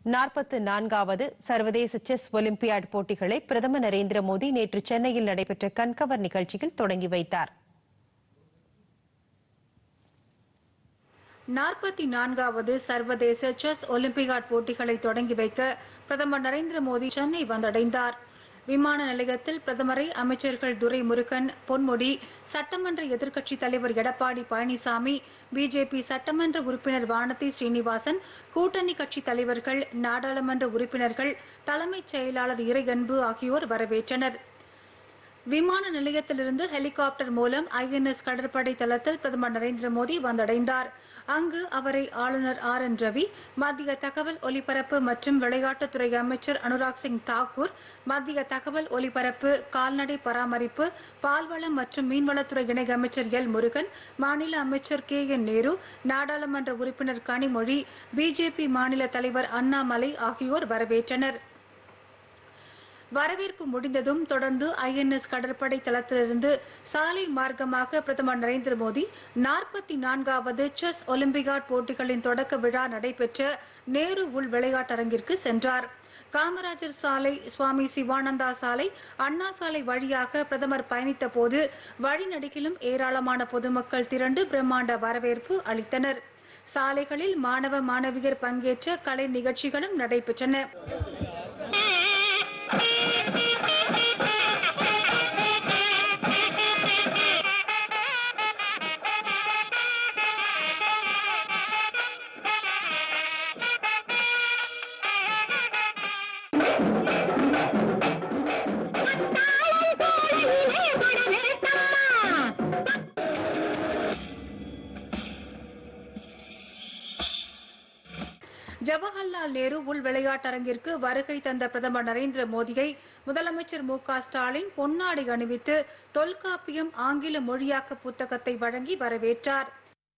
நாற்பத்து நான்காவது சர்வதேச செஸ் ஒலிம்பியாட் போட்டிகளை பிரதமர் நரேந்திர மோடி நேற்று சென்னையில் நடைபெற்ற கண்கவர் நிகழ்ச்சியில் தொடங்கி வைத்தார் நாற்பத்தி நான்காவது சர்வதேச செஸ் ஒலிம்பியாட் போட்டிகளை தொடங்கி வைக்க பிரதமர் நரேந்திர மோடி சென்னை வந்தடைந்தார் விமான நிலையத்தில் பிரதமரை அமைச்சர்கள் துரைமுருகன் பொன்முடி சட்டமன்ற எதிர்க்கட்சித் தலைவர் எடப்பாடி பழனிசாமி பிஜேபி சட்டமன்ற உறுப்பினர் வானதி ஸ்ரீனிவாசன் கூட்டணி கட்சி தலைவர்கள் நாடாளுமன்ற உறுப்பினர்கள் தலைமைச் செயலாளர் இறையன்பு ஆகியோர் வரவேற்றனர் விமான நிலையத்திலிருந்து ஹெலிகாப்டர் மூலம் ஐஎன்எஸ் கடற்படை தளத்தில் பிரதமர் நரேந்திர மோடி வந்தடைந்தார் அங்கு அவரை ஆளுநர் ஆர் என் ரவி மத்திய தகவல் ஒலிபரப்பு மற்றும் விளையாட்டுத்துறை அமைச்சர் அனுராக் சிங் தாக்கூர் மத்திய தகவல் ஒலிபரப்பு கால்நடை பராமரிப்பு பால்வளம் மற்றும் மீன்வளத்துறை இணை அமைச்சர் எல் முருகன் மாநில அமைச்சர் கே என் நேரு நாடாளுமன்ற உறுப்பினர் கனிமொழி பிஜேபி மாநில தலைவர் அண்ணாமலை ஆகியோர் வரவேற்றனர் வரவேற்பு முடிந்ததும் தொடர்ந்து ஐஎன்எஸ் கடற்படை தளத்திலிருந்து சாலை மார்க்கமாக பிரதமர் நரேந்திர மோடி நாற்பத்தி நான்காவது செஸ் ஒலிம்பியாட் போட்டிகளின் தொடக்க விழா நடைபெற்ற நேரு உள் விளையாட்டரங்கிற்கு சென்றார் காமராஜர் சாலை சுவாமி சிவானந்தா சாலை அண்ணா சாலை வழியாக பிரதமர் பயணித்த போது வழிநடுகிலும் ஏராளமான பொதுமக்கள் திரண்டு பிரம்மாண்ட வரவேற்பு அளித்தனர் சாலைகளில் மாணவ மாணவியர் பங்கேற்ற கலை நிகழ்ச்சிகளும் நடைபெற்றன ஜவஹர்லால் நேரு உள் விளையாட்டரங்கிற்கு வருகை தந்த பிரதமர் நரேந்திர மோடியை முதலமைச்சர் மு க ஸ்டாலின் பொன்னாடை அணிவித்து தொல்காப்பியம் ஆங்கில மொழியாக்க புத்தகத்தை வழங்கி வரவேற்றார்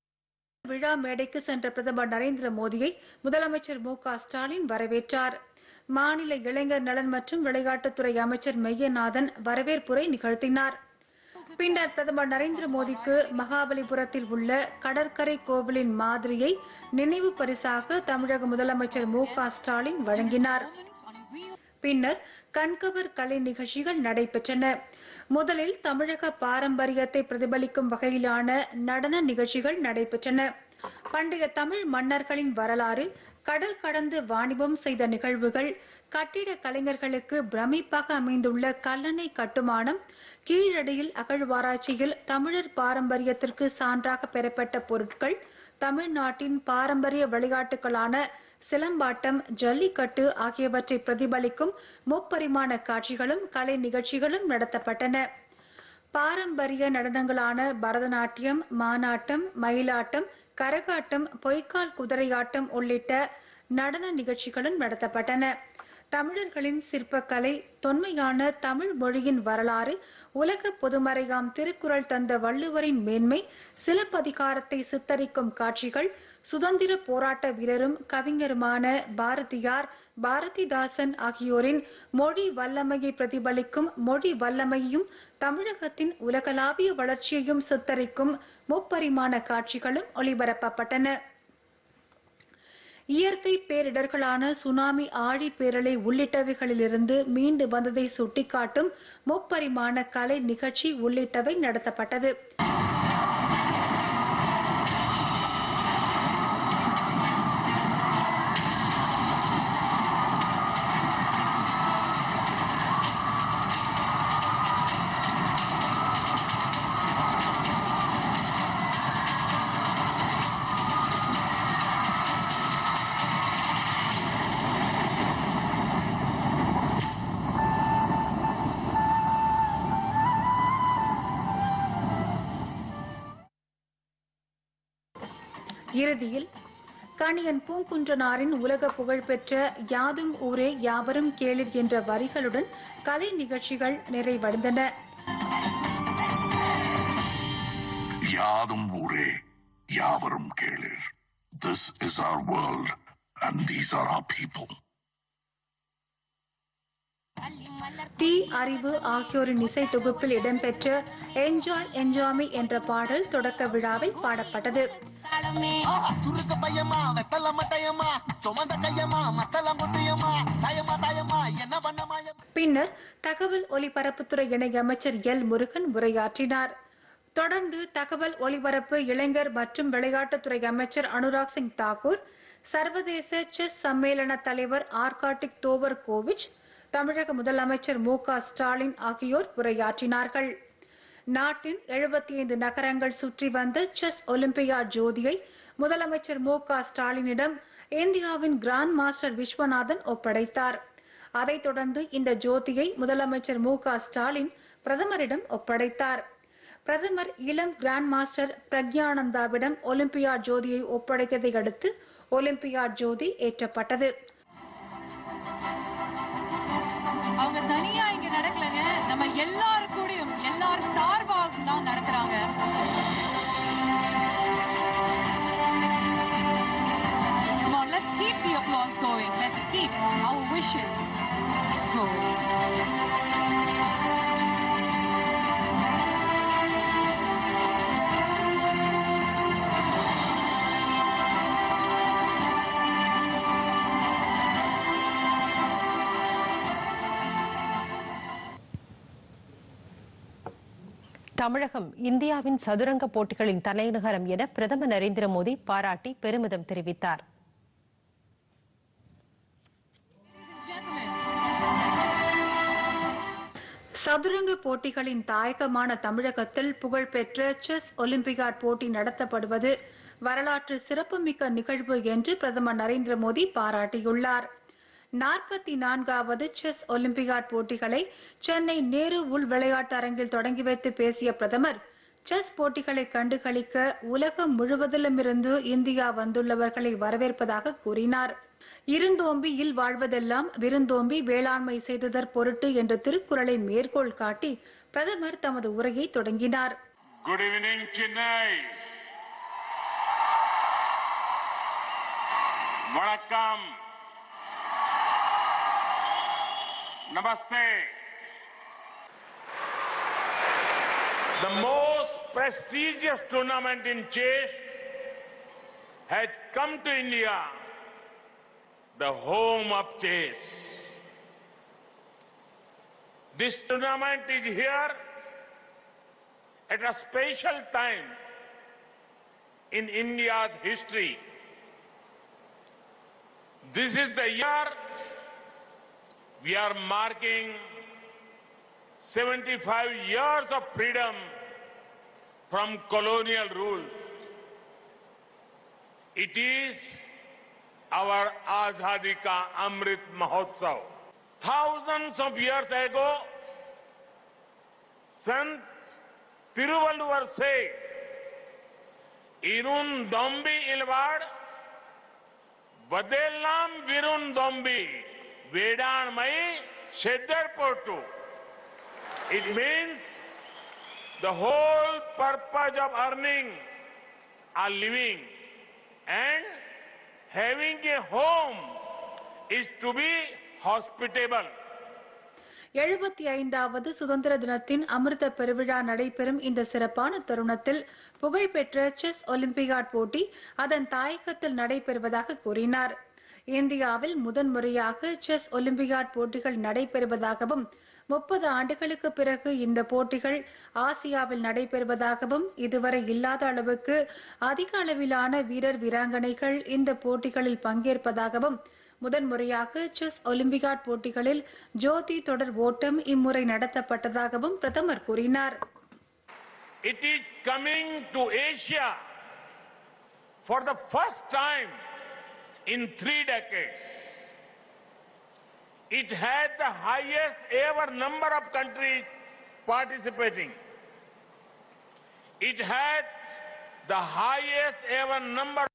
விழா மேடைக்கு சென்ற பிரதமர் நரேந்திர மோடியை முதலமைச்சர் மு க ஸ்டாலின் வரவேற்றார் மாநில இளைஞர் நலன் மற்றும் விளையாட்டுத்துறை அமைச்சர் மெய்யநாதன் வரவேற்புரை நிகழ்த்தினார் பின்னர் பிரதமர் நரேந்திர மோடிக்கு மகாபலிபுரத்தில் உள்ள கடற்கரை கோவிலின் மாதிரியை நினைவு பரிசாக தமிழக முதலமைச்சர் மு க ஸ்டாலின் வழங்கினார் பின்னர் கண்கவர் கலை நிகழ்ச்சிகள் நடைபெற்றன முதலில் தமிழக பாரம்பரியத்தை பிரதிபலிக்கும் வகையிலான நடன நிகழ்ச்சிகள் நடைபெற்றன பண்டைய தமிழ் மன்னர்களின் வரலாறு கடல் கடந்து வாணிபம் செய்த நிகழ்வுகள் கட்டிட கலைஞர்களுக்கு பிரமிப்பாக அமைந்துள்ள கல்லணை கட்டுமானம் கீழடியில் அகழ்வாராய்ச்சியில் தமிழர் பாரம்பரியத்திற்கு சான்றாக பெறப்பட்ட பொருட்கள் தமிழ்நாட்டின் பாரம்பரிய விளையாட்டுகளான சிலம்பாட்டம் ஜல்லிக்கட்டு ஆகியவற்றை பிரதிபலிக்கும் முப்பரிமாண காட்சிகளும் கலை நிகழ்ச்சிகளும் நடத்தப்பட்டன பாரம்பரிய நடனங்களான பரதநாட்டியம் மானாட்டம் மயிலாட்டம் கரகாட்டம் பொய்க்கால் குதிரையாட்டம் உள்ளிட்ட நடன நிகழ்ச்சிகளும் நடத்தப்பட்டன தமிழர்களின் சிற்பக்கலை தொன்மையான தமிழ் மொழியின் வரலாறு உலக பொதுமறையாம் திருக்குறள் தந்த வள்ளுவரின் மேன்மை சிலப்பதிகாரத்தை சித்தரிக்கும் காட்சிகள் சுதந்திர போராட்ட வீரரும் கவிஞருமான பாரதியார் பாரதிதாசன் ஆகியோரின் மொழி வல்லமையை பிரதிபலிக்கும் மொழி வல்லமையும் தமிழகத்தின் உலகளாவிய வளர்ச்சியையும் சித்தரிக்கும் முப்பரிமாண காட்சிகளும் ஒளிபரப்பப்பட்டன இயற்கை பேரிடர்களான சுனாமி ஆழி பேரலை உள்ளிட்டவைகளிலிருந்து மீண்டு வந்ததை சுட்டிக்காட்டும் முப்பரிமாண கலை நிகழ்ச்சி உள்ளிட்டவை நடத்தப்பட்டது இறுதியில் கணியன் பூங்குன்றனாரின் உலக புகழ்பெற்ற யாதும் ஊரே யாவரும் கேளிர் என்ற வரிகளுடன் கலை நிகழ்ச்சிகள் நிறைவடைந்தன யாதும் ஊரே யாவரும் கேளிர் This is our world and these are our people. T Arivu ஆகியோரின் இசை தொகுப்பில் இடம்பெற்ற என்ஜாய் என்ஜாமி என்ற பாடல் தொடக்க விழாவில் பாடப்பட்டது சுருக்க பையமா வெத்தல மட்டையம்மா சுமந்த கையம்மா மத்தல முட்டையம்மா தாயம்மா தாயம்மா என்ன பண்ண மாயம்மா பின்னர் தகவல் ஒலிபரப்புத்துறை இணை அமைச்சர் எல் முருகன் உரையாற்றினார் தொடர்ந்து தகவல் ஒலிபரப்பு இளைஞர் மற்றும் விளையாட்டுத்துறை அமைச்சர் அனுராக் சிங் தாக்கூர் சர்வதேச செஸ் சம்மேளன தலைவர் ஆர்காட்டிக் தோவர் கோவிச் தமிழக முதலமைச்சர் மு க ஸ்டாலின் ஆகியோர் உரையாற்றினார்கள் நாட்டின் 75 நகரங்கள் சுற்றி வந்த செஸ் ஒலிம்பியாட் ஜோதியை முதலமைச்சர் மு க ஸ்டாலினிடம் இந்தியாவின் கிராண்ட் மாஸ்டர் விஸ்வநாதன் ஒப்படைத்தார் அதைத் தொடர்ந்து இந்த ஜோதியை முதலமைச்சர் மு க ஸ்டாலின் பிரதமரிடம் ஒப்படைத்தார் பிரதமர் இளம் கிராண்ட் மாஸ்டர் பிரக்யானந்தாவிடம் ஒலிம்பியாட் ஜோதியை ஒப்படைத்ததை அடுத்து ஒலிம்பியாட் ஜோதி ஏற்றப்பட்டது அவங்க தனியா இங்க நடக்கலங்க நம்ம எல்லாரு கூடயும் எல்லார் சார்பாக தான் நடக்கிறாங்க Come on, let's keep the applause going. Let's keep our wishes going. தமிழகம் இந்தியாவின் சதுரங்க போட்டிகளின் தலைநகரம் என பிரதமர் நரேந்திர மோடி பாராட்டி பெருமிதம் தெரிவித்தார் Gentlemen, சதுரங்க போட்டிகளின் தாயகமான தமிழகத்தில் புகழ்பெற்ற செஸ் ஒலிம்பியாட் போட்டி நடத்தப்படுவது வரலாற்று சிறப்புமிக்க நிகழ்வு என்று பிரதமர் நரேந்திர மோடி பாராட்டியுள்ளார் நாற்பத்தி நான்காவது செஸ் ஒலிம்பியாட் போட்டிகளை சென்னை நேரு உள் விளையாட்டு அரங்கில் தொடங்கி வைத்து பேசிய பிரதமர் செஸ் போட்டிகளை கண்டுகளிக்க உலகம் முழுவதிலுமிருந்து இந்தியா வந்துள்ளவர்களை வரவேற்பதாக கூறினார் இருந்தோம்பி இல் வாழ்வதெல்லாம் விருந்தோம்பி வேளாண்மை செய்ததற் பொருட்டு என்ற திருக்குறளை மேற்கோள் காட்டி பிரதமர் தமது உரையை தொடங்கினார் Good evening, Chennai. Vanakkam. Namaste. The most prestigious tournament in chess has come to India, the home of chess. This tournament is here at a special time in India's history. This is the year we are marking 75 years of freedom from colonial rule. It is our Azadi Ka Amrit Mahotsav. Thousands of years ago, Sant Tiruvalluvar said, Irun Dombi Ilvad, Vadellam Virun Dombi, Vedan Mai Sheddar Portu. It means the whole purpose of earning a living and having a home is to be hospitable. எழுபத்தி ஐந்தாவது சுதந்திர தினத்தின் அமிர்த பெருவிழா நடைபெறும் இந்த சிறப்பான தருணத்தில் புகழ்பெற்ற செஸ் ஒலிம்பியாட் போட்டி அதன் தாயகத்தில் நடைபெறுவதாக கூறினார் இந்தியாவில் முதன்முறையாக செஸ் ஒலிம்பியாட் போட்டிகள் நடைபெறுவதாகவும் முப்பது ஆண்டுகளுக்கு பிறகு இந்த போட்டிகள் ஆசியாவில் நடைபெறுவதாகவும் இதுவரை இல்லாத அளவுக்கு அதிக அளவிலான வீரர் வீராங்கனைகள் இந்த போட்டிகளில் பங்கேற்பதாகவும் முதன்முறையாக செஸ் ஒலிம்பியாட் போட்டிகளில் ஜோதி தொடர் ஓட்டம் இம்முறை நடத்தப்பட்டதாகவும் பிரதமர் கூறினார் It is coming to Asia for the first time in three decades. It had the highest ever number of countries participating. It had the highest ever number